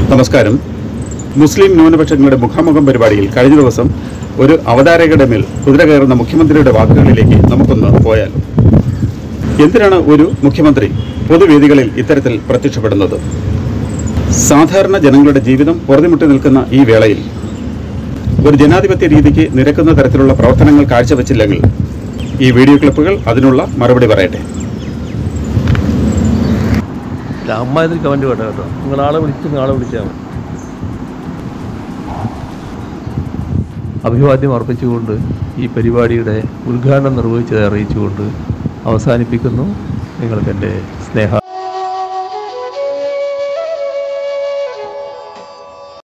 നമസ്കാരം മുസ്ലിം ന്യൂനപക്ഷങ്ങളുടെ മുഖാമുഖം പരിപാടിയിൽ കഴിഞ്ഞ ദിവസം ഒരു അവതാരകയുടെ മേൽ കുതിര കയറുന്ന മുഖ്യമന്ത്രിയുടെ വാക്കുകളിലേക്ക് നമുക്കൊന്ന് പോയാൽ എന്തിനാണ് ഒരു മുഖ്യമന്ത്രി പൊതുവേദികളിൽ ഇത്തരത്തിൽ പ്രത്യക്ഷപ്പെടുന്നത് സാധാരണ ജനങ്ങളുടെ ജീവിതം പുറതിമുട്ടി നിൽക്കുന്ന ഈ വേളയിൽ ഒരു ജനാധിപത്യ രീതിക്ക് നിരക്കുന്ന തരത്തിലുള്ള പ്രവർത്തനങ്ങൾ കാഴ്ചവെച്ചില്ലെങ്കിൽ ഈ വീഡിയോ ക്ലിപ്പുകൾ അതിനുള്ള മറുപടി പറയട്ടെ ഇല്ല അമ്മാതിരി കമൻറ്റ് വേണ്ട കേട്ടോ നിങ്ങൾ ആളെ വിളിച്ച് നാളെ വിളിച്ചാൽ മതി അഭിവാദ്യം അർപ്പിച്ചുകൊണ്ട് ഈ പരിപാടിയുടെ ഉദ്ഘാടനം നിർവഹിച്ചത് അറിയിച്ചുകൊണ്ട് അവസാനിപ്പിക്കുന്നു നിങ്ങൾക്ക് എൻ്റെ സ്നേഹ